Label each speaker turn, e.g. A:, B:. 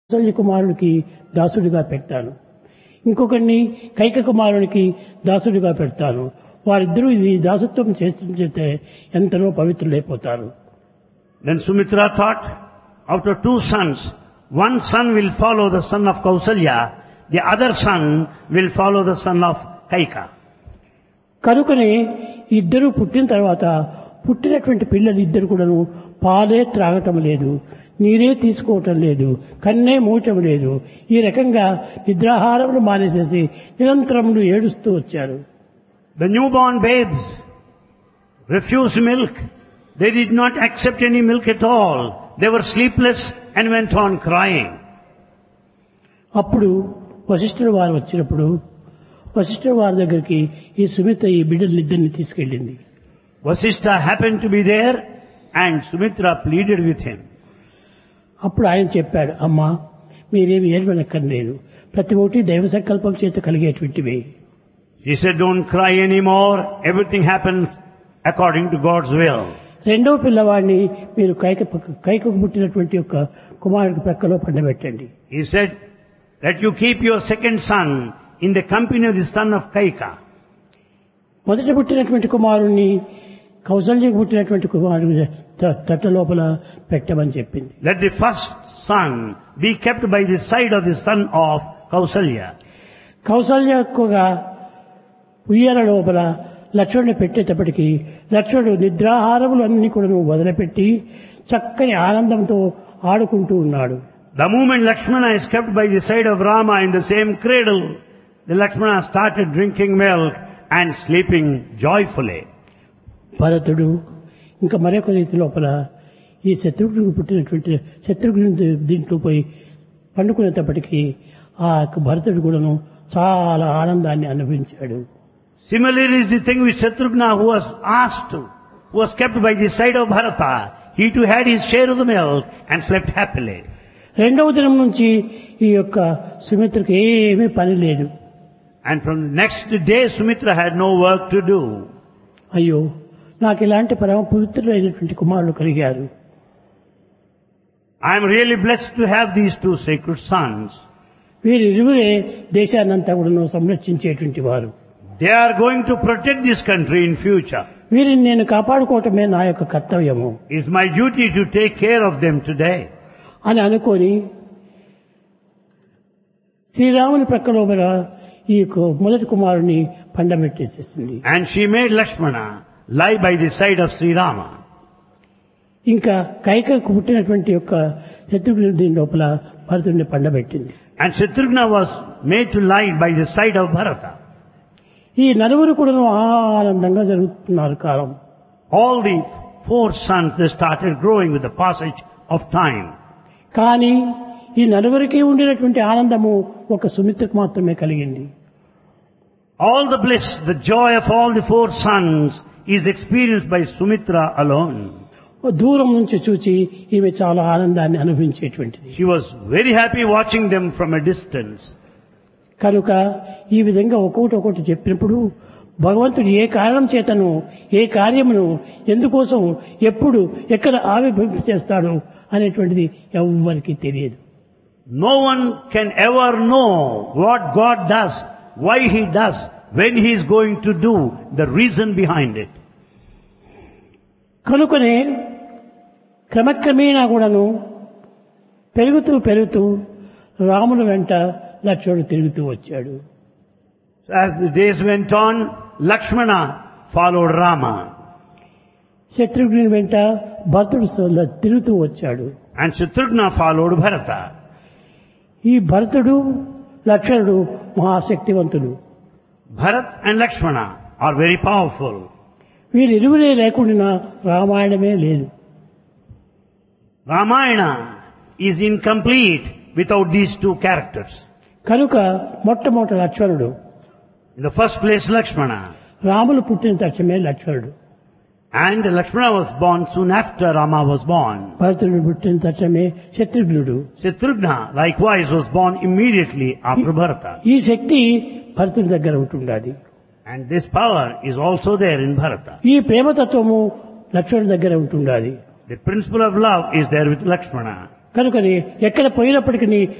A: కౌసల్య కుమారుడికి దాసుడిగా పెడతాను ఇంకొకరిని కైక కుమారునికి దాసుడిగా పెడతాను వారిద్దరూ ఇది దాసత్వం చేస్తుంటే ఎంతనో పవిత్రులైపోతారు
B: Then Sumitra thought, out of two sons, one son will follow the son of Kausalya, the other son will follow the son of Kaika.
A: కనుకనే ఇద్దరు పుట్టిన తర్వాత పుట్టినటువంటి పిల్లలు ఇద్దరు కూడాను పాలే త్రాగటం లేదు నీరే తీసుకోవటం లేదు కన్నే మూయటం లేదు ఈ రకంగా నిద్రాహారములు మానేసేసి నిరంతరములు ఏడుస్తూ వచ్చారు
B: The newborn babes refused milk. They did not accept any milk at all. They were sleepless and went on crying.
A: అప్పుడు వశిష్ఠుడు వారు వచ్చినప్పుడు వశిష్ఠుడు వారి దగ్గరికి ఈ సుమిత ఈ బిడ్డలిద్దరిని తీసుకెళ్ళింది
B: Vasishtha happened to be there and Sumitra pleaded with him.
A: అప్పుడు ఆయన చెప్పాడు అమ్మా మీరేమి ఏడవనక్కర్లేదు ప్రతి ఒక్కటి దైవ సంకల్పం చేత కలిగేటువంటివి
B: He said, don't cry anymore. Everything happens according to God's will.
A: రెండవ పిల్లవాడిని మీరు కైక కైకకు పుట్టినటువంటి యొక్క కుమారుడి ప్రక్కలో పండబెట్టండి
B: He said that you keep your second son in the company of the son of Kaika.
A: మొదట పుట్టినటువంటి కుమారుణ్ణి కౌసల్యకు పుట్టినటువంటి కుమారుడి త- తట్ట లోపల పెట్టమని చెప్పింది
B: Let the first son be kept by the side of the son of Kausalya.
A: కౌసల్యకుగా ఉయ్యాల లోపల లక్ష్మణుని పెట్టేటప్పటికి లక్ష్మణుడు నిద్రాహారములు అన్ని కూడా వదిలిపెట్టి చక్కని ఆనందంతో ఆడుకుంటూ ఉన్నాడు
B: The moment Lakshmana is kept by the side of Rama in the same cradle, the Lakshmana started drinking milk and sleeping joyfully.
A: భరతుడు ఇంకా మరొక రీతి లోపల ఈ శత్రుఘ్నుడికి పుట్టినటువంటి శత్రుఘ్నుడి దీంట్లో పోయి పండుకునేటప్పటికీ ఆ యొక్క భరతుడు కూడాను చాలా ఆనందాన్ని అనుభవించాడు
B: Similarly is the thing with Shatrughna who was asked to, who was kept by the side of Bharata. He too had his share of the milk and slept happily.
A: రెండవ దినం నుంచి ఈ యొక్క సుమిత్రకు ఏమీ పని లేదు
B: And from the next day Sumitra had no work to do.
A: అయ్యో నాకు ఇలాంటి పరమ పవిత్రులైనటువంటి కుమారులు కలిగారు
B: I am really blessed to have these two sacred sons.
A: వీరిరువురే దేశాన్నంతా కూడా సంరక్షించేటువంటి వారు
B: They are going to protect this country in future.
A: వీరిని నేను కాపాడుకోవటమే నా యొక్క కర్తవ్యము
B: It's my duty to take care of them today.
A: అని అనుకొని శ్రీరాముని ప్రక్కలో గల ఈ యొక్క మొదటి కుమారుని పండబెట్టేసేసింది
B: And she made Lakshmana lie by the side of Sri Rama.
A: ఇంకా కైకకు పుట్టినటువంటి యొక్క శత్రుఘ్నుడి దీని లోపల భరతుడిని పండబెట్టింది
B: And Shatrughna was made to lie by the side of Bharata.
A: ఈ నలుగురు కూడా ఆనందంగా జరుగుతున్నారు కాలం
B: All the four sons, they started growing with the passage of time.
A: కానీ ఈ నలుగురికి ఉండినటువంటి ఆనందము ఒక సుమిత్రకు మాత్రమే కలిగింది
B: All the bliss, the joy of all the four sons is experienced by Sumitra alone.
A: దూరం నుంచి చూచి ఈమె చాలా ఆనందాన్ని అనుభవించేటువంటిది
B: She was very happy watching them from a distance.
A: కనుక ఈ విధంగా ఒక్కొక్కటి ఒక్కొక్కటి చెప్పినప్పుడు భగవంతుడు ఏ కారణం చేతను ఏ కార్యమును ఎందుకోసం ఎప్పుడు ఎక్కడ ఆవిర్భవింప చేస్తాడు అనేటువంటిది ఎవ్వరికీ తెలియదు
B: No one can ever know what God does, why He does, when He is going to do, the reason behind it.
A: కనుకనే క్రమక్రమేణా కూడాను పెరుగుతూ పెరుగుతూ రాముని వెంట లక్ష్మణుడు తిరుగుతూ వచ్చాడు
B: So as the days went on, Lakshmana followed Rama
A: శత్రుఘ్నుని వెంట భరతుడు స- తిరుగుతూ వచ్చాడు
B: and Shatrughna followed Bharata.
A: ఈ భరతుడు లక్ష్మణుడు మహాశక్తివంతుడు
B: Bharat and Lakshmana are very powerful.
A: వీరిరువురే లేకుండా రామాయణమే లేదు
B: Ramayana is incomplete without these two characters.
A: కనుక మొట్టమొదటి లక్ష్మణుడు
B: In the first place, Lakshmana.
A: Ramulu పుట్టిన తక్షణమే లక్ష్మణుడు
B: And Lakshmana was born soon after Rama was born.
A: భరతుడు పుట్టిన తక్షణమే శత్రుఘ్నుడు
B: Shatrughna likewise was born immediately after Bharata.
A: ఈ శక్తి భరతుడి దగ్గర ఉంటుండాలి
B: And this power is also there in Bharata.
A: ఈ ప్రేమతత్వము లక్ష్మణుడి దగ్గర ఉంటుండాలి
B: The principle of love is there with Lakshmana.
A: కనుకని ఎక్కడ పోయినప్పటికీ